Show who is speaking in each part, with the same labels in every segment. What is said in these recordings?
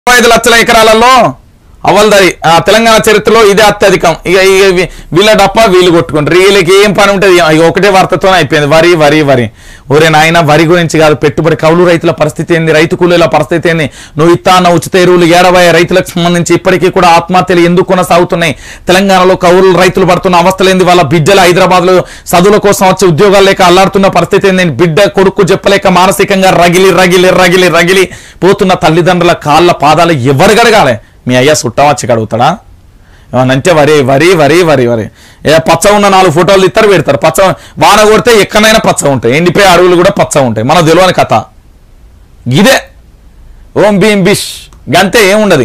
Speaker 1: ఐదు లక్షల ఎకరాలలో అవల్దరి ఆ తెలంగాణ చరిత్రలో ఇదే అత్యధికం ఇక ఇక వీ- వీళ్ళ డప్ప వీళ్ళు కొట్టుకుంటారు వీళ్ళకి ఏం పని ఉంటుంది ఇక ఒకటే వార్తతో అయిపోయింది వరి వరి వరి ఒరే నాయన వరి గురించి కాదు పెట్టుబడి కౌలు రైతుల పరిస్థితి ఏంది రైతు కూలీల పరిస్థితి ఏంది నువ్వు ఇత్తా అన్న ఉచిత ఎరువులు ఏడవై రైతులకు సంబంధించి ఇప్పటికీ కూడా ఆత్మహత్యలు ఎందుకు కొనసాగుతున్నాయి తెలంగాణలో కౌలు రైతులు పడుతున్న అవస్థలు ఏంది వాళ్ళ బిడ్డలు హైదరాబాద్ లో చదువుల కోసం వచ్చి ఉద్యోగాలు లేక అల్లాడుతున్న పరిస్థితి ఏంది బిడ్డ కొడుకు చెప్పలేక మానసికంగా రగిలి రగిలి రగిలి రగిలి పోతున్న తల్లిదండ్రుల కాళ్ళ పాదాలు ఎవరు గడగాలి మీ అయ్యా సుట్టం వచ్చి కడుగుతాడా ఏమన్నంటే వరి వరి వరి వరి వరి ఏ పచ్చ ఉన్న నాలుగు ఫోటోలు ఇస్తారు పెడతారు పచ్చ వాన కొడితే ఎక్కడైనా పచ్చ ఉంటాయి ఎండిపోయే అడవులు కూడా పచ్చ ఉంటాయి మన తెలియని కథ ఇదే ఓం భీం బిష్ గంతే ఏముండదు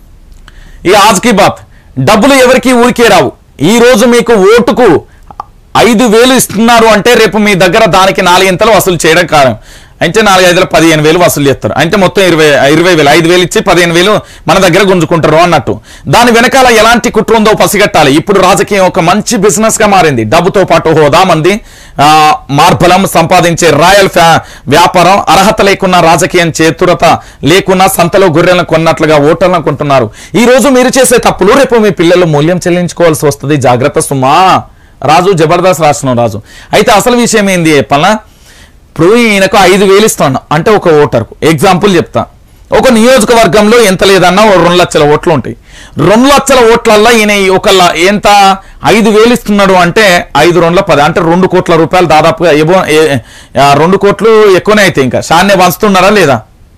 Speaker 1: ఈ ఆజ్కి బాత్ డబ్బులు ఎవరికి ఊరికే రావు ఈ రోజు మీకు ఓటుకు ఐదు వేలు ఇస్తున్నారు అంటే రేపు మీ దగ్గర దానికి నాలుగింతలు వసూలు చేయడం కారణం అంటే నాలుగు ఐదుల పదిహేను వేలు వసూలు చేస్తారు అంటే మొత్తం ఇరవై ఇరవై వేలు ఐదు వేలు ఇచ్చి పదిహేను వేలు మన దగ్గర గుంజుకుంటారు అన్నట్టు దాని వెనకాల ఎలాంటి కుట్ర ఉందో పసిగట్టాలి ఇప్పుడు రాజకీయం ఒక మంచి బిజినెస్ గా మారింది డబ్బుతో పాటు హోదా మంది ఆ, మార్బలం సంపాదించే రాయల్ ఫ్యా వ్యాపారం అర్హత లేకున్నా రాజకీయం చేతురత లేకున్నా సంతలో గొర్రెలను కొన్నట్లుగా ఓటర్లను కొంటున్నారు ఈ రోజు మీరు చేసే తప్పులు రేపు మీ పిల్లలు మూల్యం చెల్లించుకోవాల్సి వస్తుంది జాగ్రత్త సుమా రాజు జబర్దస్త్ రాసిన రాజు అయితే అసలు విషయం ఏంది చెప్పాలా ఇప్పుడు ఈయనకు ఐదు వేలు ఇస్తాను అంటే ఒక ఓటర్కు ఎగ్జాంపుల్ చెప్తా ఒక నియోజకవర్గంలో ఎంత లేదన్నా ఓ రెండు లక్షల ఓట్లు ఉంటాయి రెండు లక్షల ఓట్లల్లో ఈయన ఈ ఒక ల- ఎంత ఐదు వేలు ఇస్తున్నాడు అంటే ఐదు రెండుల పది అంటే రెండు కోట్ల రూపాయలు దాదాపుగా ఏవో ఏ- ఆ, రెండు కోట్లు ఎక్కువనే అయితే ఇంకా షాన్నే పంచుతున్నారా లేదా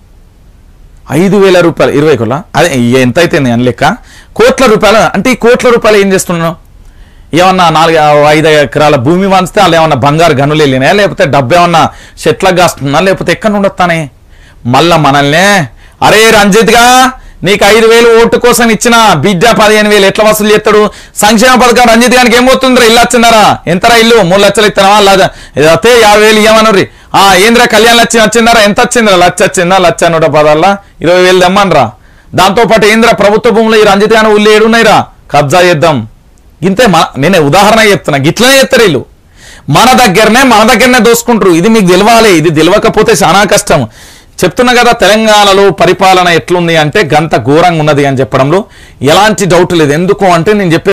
Speaker 1: ఐదు వేల రూపాయలు ఇరవై కోట్ల అదే ఎంత అయితే అని లెక్క కోట్ల రూపాయలు అంటే ఈ కోట్ల రూపాయలు ఏం చేస్తున్నాను ఏమన్నా నాలుగు ఐదు ఎకరాల భూమి వంచితే వాళ్ళు ఏమన్నా బంగారు గనులు వెళ్ళినాయా లేకపోతే డబ్బు ఏమన్నా చెట్లకు కాస్తున్నా లేకపోతే ఎక్కడ నుండి వస్తానే మళ్ళా మనల్నే అరే రంజిత్గా నీకు ఐదు వేలు ఓటు కోసం ఇచ్చిన బిడ్డ పదిహేను వేలు ఎట్లా వసూలు చేస్తాడు సంక్షేమ పథకం రంజిత్ గారికి ఏం పోతుందిరా ఇల్లు వచ్చిందరా ఎంతరా ఇల్లు మూడు లక్షలు ఇస్తావా లేదా అయితే యాభై వేలు ఇవ్వమనుర్రి ఆ ఏంద్రా కళ్యాణ్ లక్ష్యం వచ్చిందరా ఎంత వచ్చిందిరా లక్ష వచ్చిందా లక్ష నూట పదాల ఇరవై వేలు తెమ్మనరా దాంతో పాటు ఏంద్రా ప్రభుత్వ భూములు ఈ రంజిత్ గాని ఊళ్ళు ఏడున్నాయిరా కబ్జా చేద్దాం ఇంతే మన నేను ఉదాహరణ చెప్తున్నా గిట్లనే చెప్తారు వీళ్ళు మన దగ్గరనే మన దగ్గరనే దోసుకుంటారు ఇది మీకు తెలియాలి ఇది తెలియకపోతే చాలా కష్టం చెప్తున్నా కదా తెలంగాణలో పరిపాలన ఎట్లుంది అంటే గంత ఘోరంగా ఉన్నది అని చెప్పడంలో ఎలాంటి డౌట్ లేదు ఎందుకు అంటే నేను చెప్పే